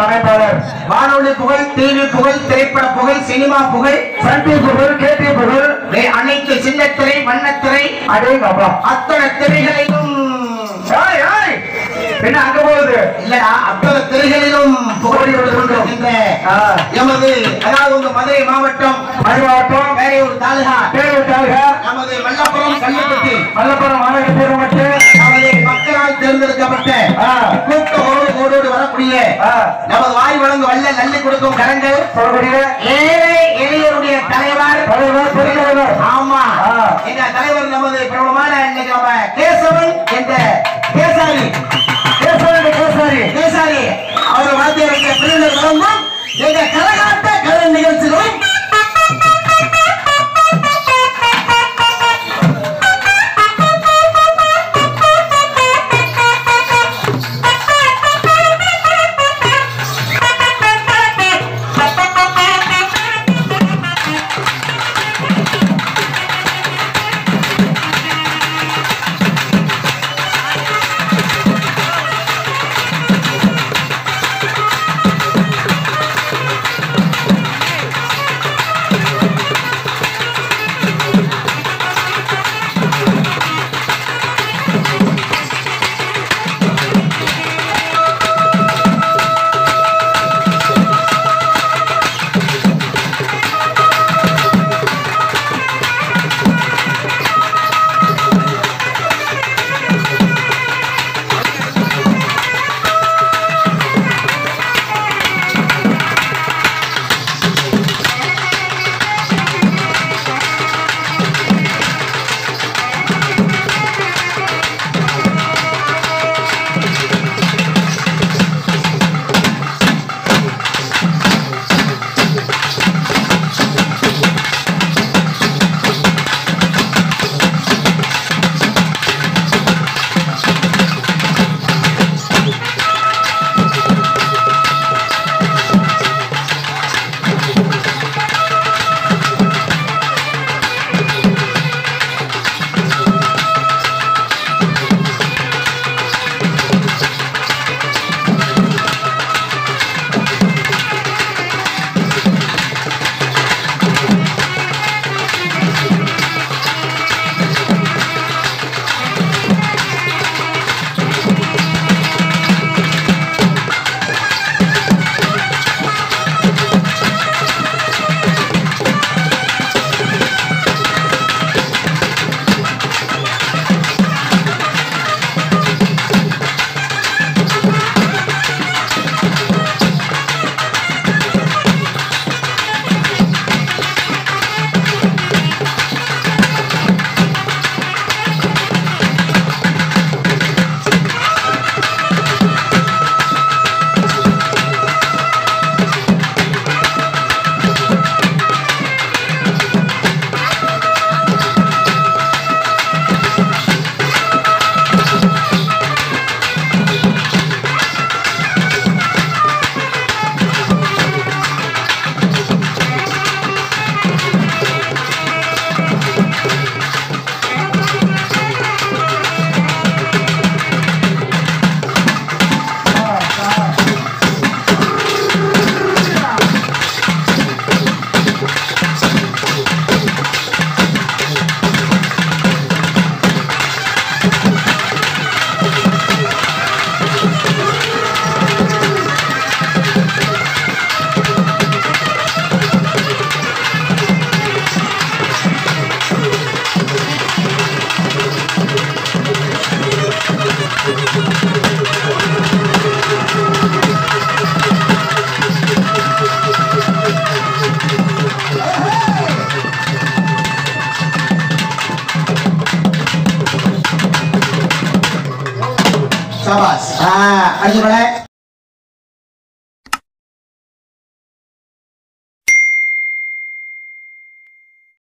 அமைப்பாளர் வானொலி புகழ் டிவி புகழ் திரைப்பட புகழ் சினிமா புகழ் சண்டி புகழ் கேட்டி புகழ் வே- அனைத்து சின்னத்திரை வண்ணத்திரை அடேங்கப்பா அத்தனை திரைகளிலும் ஏய், ஏய். என்ன அங்க போகுது இல்லடா அத்தனை திரைகளிலும் புகழ் கொண்டிருக்கின்ற ஆ. எமது அதாவது உங்க மதுரை மாவட்டம் மறுமாவட்டம் வேலையூர் தாலுகா தேர்வுக்காக நமது மல்லபுரம் கல்லுப்பட்டி மல்லப்புறம் மாநகர பேரமட்டு நமது மக்களால் தேர்ந்தெடுக்கப்பட்ட ஆ. கூட்ட ஓடு ஓடோடு வரக்கூடிய ஆ, நமது வாய் வழங்கு வல்ல நல்லி கொடுக்கும் கரங்கள் சொல்லக்கூடிய ஏழை எளியருடைய தலைவர் தலைவர் பெருந்தலைவர் ஆமா ஆ. எங்க தலைவர் நமது பிரபலமான இன்னைக்கு நம்ம கேசவன் என்ற கேசாரி கேசவனுடைய கேசாரி கேசாரி அவர் வாழ்த்து இருக்கிற பிரிவினர் வழங்கும் எங்க கரகாட்ட கலை நிகழ்ச்சிகளும் சபாஸ் ஆ, அடுத்த படம்